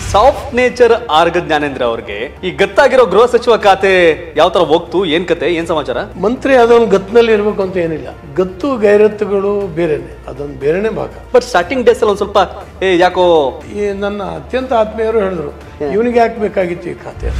Soft nature Araga Jnanendra ಅವ್ರಿಗೆ ಈ ಗತ್ತಾಗಿರೋ ಗೃಹ ಸಚಿವ ಖಾತೆ ಯಾವ ತರ ಹೋಗ್ತು ಏನ್ ಕತೆ ಏನ್ ಸಮಾಚಾರ ಮಂತ್ರಿ ಅದೊಂದು ಗತ್ತಿನಲ್ಲಿ ಇರಬೇಕು ಅಂತ ಏನಿಲ್ಲ ಗತ್ತು ಗೈರತ್ತುಗಳು ಬೇರೆನೆ ಅದೊಂದು ಬೇರೆನೆ ಭಾಗ ಬಟ್ ಸ್ಟಾರ್ಟಿಂಗ್ ಡೇಸ್ ಅಲ್ಲಿ ಒಂದ್ ಸ್ವಲ್ಪ ಏ ಯಾಕೋ ಈ ನನ್ನ ಅತ್ಯಂತ ಆತ್ಮೀಯರು ಹೇಳಿದ್ರು ಇವನಿಗೆ ಯಾಕೆ ಬೇಕಾಗಿತ್ತು ಈ ಖಾತೆ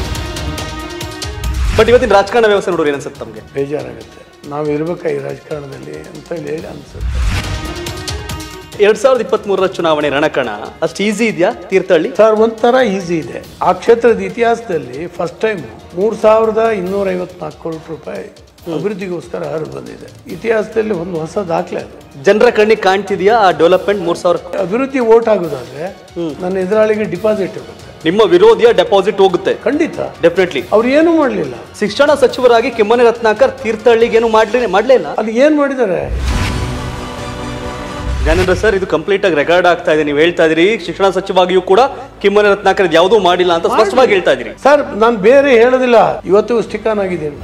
ಬಟ್ ಇವತ್ತಿನ ರಾಜಕಾರಣ ವ್ಯವಸ್ಥೆ ನೋಡೋರು ಏನ್ ಅನ್ಸುತ್ತೆ ತಮ್ಗೆ ಬೇಜಾರಾಗುತ್ತೆ ನಾವು ಇರ್ಬೇಕಾ ಈ ರಾಜಕಾರಣದಲ್ಲಿ ಅಂತ ಹೇಳಿ ಹೇಳಿ ಅನ್ಸುತ್ತೆ ಎರಡ್ ಸಾವಿರದ ಇಪ್ಪತ್ತ್ ಮೂರರ ಚುನಾವಣೆ ರಣಕಣ ಅಷ್ಟು ಈಸಿ ಇದೆಯಾ ತೀರ್ಥಹಳ್ಳಿ ಸರ್ ಒಂಥರ ಈಸಿ ಇದೆ ಆ ಕ್ಷೇತ್ರದ ಇತಿಹಾಸದಲ್ಲಿ ಫಸ್ಟ್ ಟೈಮ್ ಮೂರ್ ಸಾವಿರದ ಇನ್ನೂರ ಐವತ್ನಾಲ್ಕು ಕೋಟಿ ರೂಪಾಯಿ ಅಭಿವೃದ್ಧಿಗೋಸ್ಕರ ಹರಿದು ಬಂದಿದೆ ಇತಿಹಾಸದಲ್ಲಿ ಒಂದು ಹೊಸ ದಾಖಲೆ ಅದು ಜನರ ಕಣ್ಣಿಗೆ ಕಾಣ್ತಿದ್ಯಾ ಆ ಡೆವಲಪ್ಮೆಂಟ್ ಮೂರ್ ಸಾವಿರ ಅಭಿವೃದ್ಧಿ ಓಟ್ ಆಗೋದಾದ್ರೆ ನನ್ನ ಎದುರಾಳಿಗೆ ಡಿಪಾಸಿಟ್ ಇರುತ್ತೆ ನಿಮ್ಮ ವಿರೋಧಿಯ ಡೆಪಾಸಿಟ್ ಹೋಗುತ್ತೆ ಖಂಡಿತ ಡೆಫಿನೆಟ್ಲಿ ಅವ್ರು ಏನು ಮಾಡಲಿಲ್ಲ ಶಿಕ್ಷಣ ಸಚಿವರಾಗಿ ಕೆಮ್ಮನೆ ರತ್ನಾಕರ್ ತೀರ್ಥಹಳ್ಳಿಗೆ ಏನು ಮಾಡ್ಲಿ ಮಾಡ್ಲೇ ಇಲ್ಲ ಅಲ್ಲಿ ಏನ್ ಮಾಡಿದ್ದಾರೆ ಜ್ಞಾನೇಂದ್ರ ಸರ್ ಇದು ಕಂಪ್ಲೀಟ್ ಆಗಿ ರೆಕಾರ್ಡ್ ಆಗ್ತಾ ಇದೆ ನೀವು ಹೇಳ್ತಾ ಇದೀರಿ ಶಿಕ್ಷಣ ಸಚಿವಾಗಿಯೂ ಕೂಡ ಕಿಮ್ಮನೆ ರತ್ನಾಕರ್ ಯಾವುದೂ ಮಾಡಿಲ್ಲ ಅಂತ ಸ್ಪಷ್ಟವಾಗಿ ಹೇಳ್ತಾ ಇದೀರಿ ಸರ್ ನಾನು ಬೇರೆ ಹೇಳೋದಿಲ್ಲ ಇವತ್ತು ಸ್ಟಿಕಾನ್ ಆಗಿದ್ದೀನಿ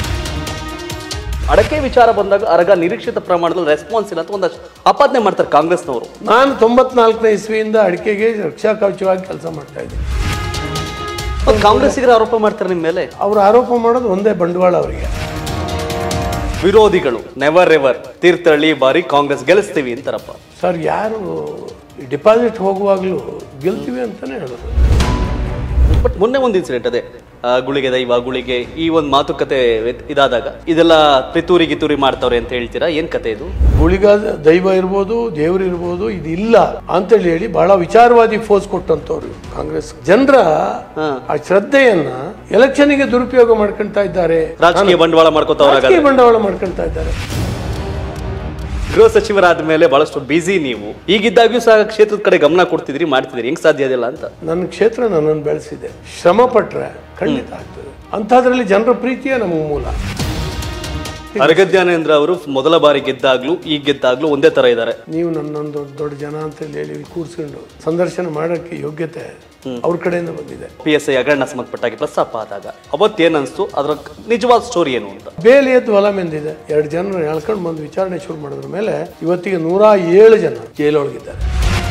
ಅಡಕೆ ವಿಚಾರ ಬಂದಾಗ ಅರಗ ನಿರೀಕ್ಷಿತ ಪ್ರಮಾಣದಲ್ಲಿ ರೆಸ್ಪಾನ್ಸ್ ಇಲ್ಲ ಅಂತ ಒಂದಷ್ಟು ಆಪಾದನೆ ಮಾಡ್ತಾರೆ ಕಾಂಗ್ರೆಸ್ನವರು ನಾನು ತೊಂಬತ್ನಾಲ್ಕನೇ ಇಸ್ವಿಯಿಂದ ಅಡಿಕೆಗೆ ರಕ್ಷಾ ಕವಚವಾಗಿ ಕೆಲಸ ಮಾಡ್ತಾ ಇದ್ದೀನಿ ಮತ್ತು ಕಾಂಗ್ರೆಸ್ಸಿಗರ ಆರೋಪ ಮಾಡ್ತಾರೆ ನಿಮ್ಮ ಮೇಲೆ ಅವ್ರು ಆರೋಪ ಮಾಡೋದು ಒಂದೇ ಬಂಡವಾಳ ಅವರಿಗೆ ವಿರೋಧಿಗಳು ನೆವರ್ ಎವರ್ ತೀರ್ಥಹಳ್ಳಿ ಬಾರಿ ಕಾಂಗ್ರೆಸ್ ಗೆಲ್ಲಿಸ್ತೀವಿ ಅಂತಾರಪ್ಪ ಸರ್ ಯಾರು ಡಿಪಾಸಿಟ್ ಹೋಗುವಾಗಲೂ ಗೆಲ್ತೀವಿ ಅಂತಾನೆ ಹೇಳೋದು ಬಟ್ ಮೊನ್ನೆ ಒಂದು ಇನ್ಸಿಡೆಂಟ್ ಅದೇ ಆ, ಗುಳಿಗೆ ದೈವ ಗುಳಿಗೆ ಈ ಒಂದು ಮಾತುಕತೆ ವ್ಯತ್- ಇದಾದಾಗ ಇದೆಲ್ಲ ಪಿತೂರಿ ಗಿತೂರಿ ಮಾಡ್ತಾವ್ರೆ ಅಂತ ಹೇಳ್ತೀರಾ ಏನ್ ಕತೆ ಇದು ಗುಳಿಗ ದೈವ ಇರ್ಬೋದು ದೇವ್ರು ಇರ್ಬೋದು ಇದು ಇಲ್ಲ ಅಂತೇಳಿ ಹೇಳಿ ಬಹಳ ವಿಚಾರವಾದಿ ಫೋರ್ಸ್ ಕೊಟ್ಟಂತವ್ರು ಕಾಂಗ್ರೆಸ್ ಜನರ ಆ ಶ್ರದ್ಧೆಯನ್ನ ಎಲೆಕ್ಷನ್ಗೆ ದುರುಪಯೋಗ ಮಾಡ್ಕೊಂತಾ ಇದ್ದಾರೆ ರಾಜಕೀಯ ಬಂಡವಾಳ ಮಾಡ್ಕೋತಾವ್ರಾಗ ರಾಜಕೀಯ ಬಂಡವಾಳ ಮಾಡ್ಕೊಂತಾ ಇದ್ದಾರೆ ಗೃಹ ಸಚಿವರಾದ ಮೇಲೆ ಬಹಳಷ್ಟು ಬಿಸಿ ನೀವು ಈಗಿದ್ದಾಗ್ಯೂ ಸಹ ಕ್ಷೇತ್ರದ ಕಡೆ ಗಮನ ಕೊಡ್ತಿದ್ರಿ ಮಾಡ್ತಿದ್ರಿ ಹೆಂಗ್ ಸಾಧ್ಯ ಅದಿಲ್ಲ ಅಂತ ನನ್ನ ಕ್ಷೇತ್ರ ನನ್ನನ್ನು ಬೆಳೆಸಿದೆ ಶ್ರಮ ಪಟ್ರೆ ಖಂಡಿತ ಆಗ್ತದೆ ಅಂಥದ್ರಲ್ಲಿ ಜನರ ಪ್ರೀತಿಯೇ ನಮಗೆ ಮೂಲ ಅರಗಜ್ಞಾನೇಂದ್ರ ಅವರು ಮೊದಲ ಬಾರಿ ಗೆದ್ದಾಗ್ಲೂ ಈಗ ಗೆದ್ದಾಗ್ಲೂ ಒಂದೇ ತರ ಇದ್ದಾರೆ ನೀವು ನನ್ನೊಂದು ದೊಡ್ಡ ದೊಡ್ಡ ಜನ ಅಂತ ಹೇಳಿ ಕೂರಿಸ್ಕೊಂಡು ಸಂದರ್ಶನ ಮಾಡೋಕ್ಕೆ ಯೋಗ್ಯತೆ ಅವ್ರ ಕಡೆಯಿಂದ ಬಂದಿದೆ ಪಿ ಎಸ್ ಐ ಹಗರಣ ಸಂಬಂಧಪಟ್ಟಾಗಿ ಪ್ರಸ್ತಾಪ ಆದಾಗ ಅವತ್ತೇನ್ ಅನ್ಸ್ತು ಅದ್ರ ನಿಜವಾದ ಸ್ಟೋರಿ ಏನು ಅಂತ ಬೇಲಿ ಎದ್ದು ಹೊಲ ಮೆಂದಿದೆ ಎರಡು ಜನರು ಎಳ್ಕೊಂಡು ಬಂದು ವಿಚಾರಣೆ ಶುರು ಮಾಡಿದ್ರ ಮೇಲೆ ಇವತ್ತಿಗೆ ನೂರ ಏಳು ಜನ ಜೈಲೊಳಗಿದ್ದಾರೆ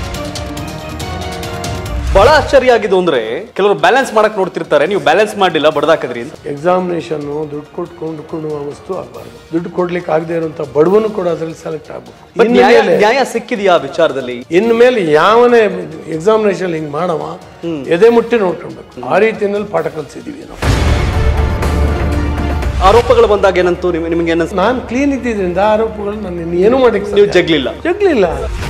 ಬಹಳ ಆಶ್ಚರ್ಯ ಆಗಿದ್ದು ಅಂದ್ರೆ ಕೆಲವರು ಬ್ಯಾಲೆನ್ಸ್ ಮಾಡಕ್ ನೋಡ್ತಿರ್ತಾರೆ ನೀವು ಬ್ಯಾಲೆನ್ಸ್ ಮಾಡಲಿಲ್ಲ ಬಡ್ದಾಕದ್ರಿ ಅಂತ ಎಕ್ಸಾಮಿನೇಷನ್ ದುಡ್ಡು ಕೊಟ್ಕೊಂಡು ಕೊಳ್ಳುವ ವಸ್ತು ಆಗಬಾರ್ದು ದುಡ್ಡು ಕೊಡ್ಲಿಕ್ಕೆ ಆಗದೆ ಇರುವಂತ ಬಡವನು ಕೂಡ ಅದರಲ್ಲಿ ಸೆಲೆಕ್ಟ್ ಆಗ್ಬೇಕು But ಇನ್ನು ನ್ಯಾಯ ಮೇಲೆ ನ್ಯಾಯ ಸಿಕ್ಕಿದೆಯಾ ಆ ವಿಚಾರದಲ್ಲಿ ಇನ್ನು ಮೇಲೆ ಯಾವನೇ ಎಕ್ಸಾಮಿನೇಷನ್ ಹಿಂಗ್ ಮಾಡವ ಎದೆ ಮುಟ್ಟಿ ನೋಡ್ಕೊಳ್ಬೇಕು ಆ ರೀತಿಯಲ್ಲಿ ಪಾಠ ಕಲಿಸಿದೀವಿ ನಾವು ಆರೋಪಗಳು ಬಂದಾಗ ಏನಂತೂ ನಿಮ್- ನಿಮ್ಗೆ ಏನನ್ಸ್ ನಾನು ಕ್ಲೀನ್ ಇದ್ದಿದ್ರಿಂದ ಆರೋಪಗಳು ನಾನು ಇನ್ನು ಏನು ಮಾಡಕ್ಕೆ ನೀವು ಜಗ್ಲಿಲ್ಲ ಜಗ್ಲಿಲ್ಲ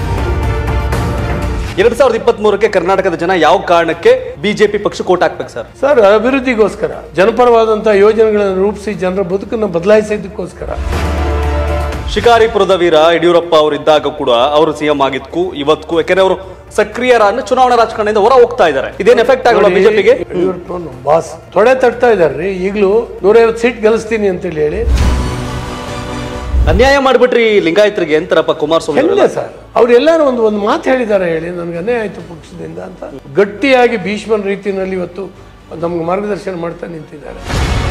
ಎರಡ್ ಸಾವಿರದ ಇಪ್ಪತ್ತ್ ಮೂರಕ್ಕೆ ಕರ್ನಾಟಕದ ಜನ ಯಾವ ಕಾರಣಕ್ಕೆ ಬಿಜೆಪಿ ಪಕ್ಷ ಕೋಟ್ ಹಾಕ್ಬೇಕು ಸರ್ ಸರ್ ಅಭಿವೃದ್ಧಿಗೋಸ್ಕರ ಜನಪರವಾದಂಥ ಯೋಜನೆಗಳನ್ನು ರೂಪಿಸಿ ಜನರ ಬದುಕನ್ನು ಬದಲಾಯಿಸೋದಕ್ಕೋಸ್ಕರ ಶಿಕಾರಿಪುರದ ವೀರ ಯಡಿಯೂರಪ್ಪ ಅವರು ಇದ್ದಾಗ ಕೂಡ ಅವರು ಸಿಎಂ ಆಗಿದ್ಕು ಇವತ್ಗೂ ಯಾಕಂದ್ರೆ ಅವರು ಸಕ್ರಿಯರಾಗಿ ಚುನಾವಣಾ ರಾಜಕಾರಣದಿಂದ ಹೊರ ಹೋಗ್ತಾ ಇದ್ದಾರೆ ಇದೇನ್ ಎಫೆಕ್ಟ್ ಆಗಲ್ಲ ಬಿಜೆಪಿಗೆ ಯಡಿಯೂರಪ್ಪ ಬಾಸ್ ತೊಡೆ ತಟ್ತಾ ಇದಾರ್ರಿ ಈಗಲೂ ನೂರೈವತ್ತು ಸೀಟ್ ಗೆಲ್ಲಿಸ್ತೀನಿ ಅಂತೇಳಿ ಹೇಳಿ ಅನ್ಯಾಯ ಮಾಡ್ಬಿಟ್ರಿ ಲಿಂಗಾಯತರಿಗೆ ಎಂತಾರಪ್ಪ ಕುಮಾರಸ್ವಾಮಿ ಅವರು? ಹೆಂಗೆ ಸರ್ ಅವ್ರೆಲ್ಲರೂ ಒಂದು ಒಂದು ಮಾತು ಹೇಳಿದ್ದಾರೆ ಹೇಳಿ ನನಗೆ ಅನ್ಯಾಯ ಆಯ್ತು ಪಕ್ಷದಿಂದ ಅಂತ ಗಟ್ಟಿಯಾಗಿ ಭೀಷ್ಮನ ರೀತಿಯಲ್ಲಿ ಇವತ್ತು ನಮ್ಗೆ ಮಾರ್ಗದರ್ಶನ ಮಾಡ್ತಾ ನಿಂತಿದ್ದಾರೆ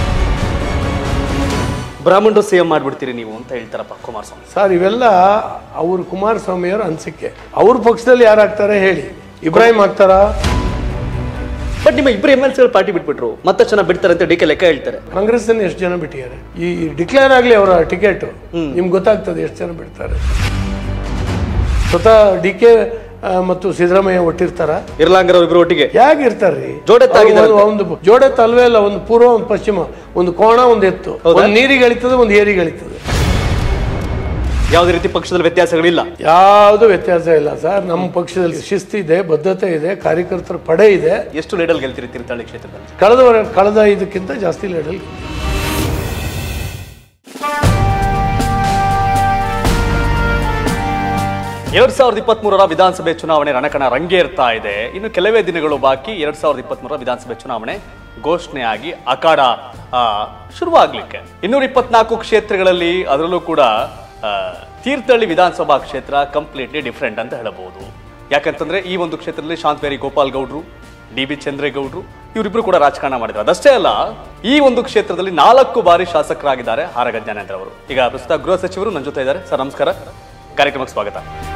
ಬ್ರಾಹ್ಮಣರು ಸಿಎಂ ಮಾಡ್ಬಿಡ್ತೀರಿ ನೀವು ಅಂತ ಹೇಳ್ತಾರಪ್ಪ ಕುಮಾರಸ್ವಾಮಿ ಸರ್ ಇವೆಲ್ಲ ಅವರು ಕುಮಾರಸ್ವಾಮಿಯವರ ಅನಿಸಿಕೆ ಅವ್ರ ಪಕ್ಷದಲ್ಲಿ ಯಾರಾಗ್ತಾರೆ ಹೇಳಿ ಇಬ್ರಾಹಿಂ ಆಗ್ತಾರಾ ಬಟ್ ನಿಮ್ಮ ಇಬ್ಬರು ಎಂ ಎಲ್ ಸಿ ಪಾರ್ಟಿ ಬಿಟ್ಬಿಟ್ರು ಮತ್ತಷ್ಟು ಜನ ಬಿಡ್ತಾರೆ ಅಂತ ಡಿ ಕೆ ಲೆಕ್ಕ ಹೇಳ್ತಾರೆ ಕಾಂಗ್ರೆಸ್ ಎಷ್ಟು ಜನ ಬಿಟ್ಟಿದ್ದಾರೆ ಈ ಡಿಕ್ಲೇರ್ ಆಗಲಿ ಅವರ ಟಿಕೆಟ್ ನಿಮ್ಗೆ ಗೊತ್ತಾಗ್ತದೆ ಎಷ್ಟು ಜನ ಬಿಡ್ತಾರೆ ಸ್ವತಃ ಡಿ ಕೆ ಮತ್ತು ಸಿದ್ದರಾಮಯ್ಯ ಒಟ್ಟಿರ್ತಾರ ಇರ್ಲಾಂಗರ್ ಇಬ್ರು ಒಟ್ಟಿಗೆ ಹೇಗೆ ಇರ್ತಾರ್ರಿ ಜೋಡೆತ್ತಾಗಿದ್ದಾರೆ ಅವ್ರು ಒಂದು ಜೋಡೆತ್ತು ಅಲ್ವೇ ಅಲ್ಲ ಒಂದು ಪೂರ್ವ ಒಂದು ಪಶ್ಚಿಮ ಒಂದು ಕೋಣ ಒಂದು ಎತ್ತು ಒಂದು ನೀರಿಗೆ ಎಳಿತದೆ ಒಂದು ಏರಿಗೆ ಎಳಿತದೆ ಯಾವುದೇ ರೀತಿ ಪಕ್ಷದಲ್ಲಿ ವ್ಯತ್ಯಾಸಗಳಿಲ್ಲ ಯಾವುದು ವ್ಯತ್ಯಾಸ ಇಲ್ಲ ಸರ್ ನಮ್ಮ ಪಕ್ಷದಲ್ಲಿ ಶಿಸ್ತಿದೆ ಬದ್ಧತೆ ಇದೆ ಕಾರ್ಯಕರ್ತರ ಪಡೆ ಇದೆ ಎಷ್ಟು ಲೀಡಲ್ ಗೆಲ್ತೀರಿ ತೀರ್ಥಹಳ್ಳಿ ಕ್ಷೇತ್ರದಲ್ಲಿ ಕಳೆದ ವರ- ಕಳೆದ ಇದಕ್ಕಿಂತ ಜಾಸ್ತಿ ಲೀಡಲ್ ಎರಡ್ ಸಾವಿರದ ಇಪ್ಪತ್ತ್ ಮೂರರ ವಿಧಾನಸಭೆ ಚುನಾವಣೆ ರಣಕಣ ರಂಗೇರ್ತಾ ಇದೆ ಇನ್ನು ಕೆಲವೇ ದಿನಗಳು ಬಾಕಿ ಎರಡ್ ಸಾವಿರದ ಇಪ್ಪತ್ತ್ ಮೂರರ ವಿಧಾನಸಭೆ ಚುನಾವಣೆ ಘೋಷಣೆಯಾಗಿ ಅಖಾಡ ಆ, ಶುರುವಾಗ್ಲಿಕ್ಕೆ ಇನ್ನೂರ ಇಪ್ಪತ್ನಾಲ್ಕು ಕ್ಷೇತ್ರಗಳಲ್ಲಿ ಅದರಲ್ಲೂ ಕೂಡ ಆ, ತೀರ್ಥಹಳ್ಳಿ ವಿಧಾನಸಭಾ ಕ್ಷೇತ್ರ ಕಂಪ್ಲೀಟ್ಲಿ ಡಿಫ್ರೆಂಟ್ ಅಂತ ಹೇಳಬಹುದು ಯಾಕಂತಂದ್ರೆ ಈ ಒಂದು ಕ್ಷೇತ್ರದಲ್ಲಿ ಶಾಂತವೇರಿ ಗೋಪಾಲ್ ಗೌಡ್ರು ಡಿ ಬಿ ಚಂದ್ರೇಗೌಡರು ಇವರಿಬ್ರು ಕೂಡ ರಾಜಕಾರಣ ಮಾಡಿದ್ರು ಅದಷ್ಟೇ ಅಲ್ಲ ಈ ಒಂದು ಕ್ಷೇತ್ರದಲ್ಲಿ ನಾಲ್ಕು ಬಾರಿ ಶಾಸಕರಾಗಿದ್ದಾರೆ ಆರಗ ಜ್ಞಾನೇಂದ್ರ ಅವರು ಈಗ ಪ್ರಸ್ತುತ ಗೃಹ ಸಚಿವರು ನನ್ನ ಜೊತೆ ಇದ್ದಾರೆ ಸರ್ ನಮಸ್ಕಾರ ಕಾರ್ಯಕ್ರಮಕ್ಕೆ ಸ್ವಾಗತ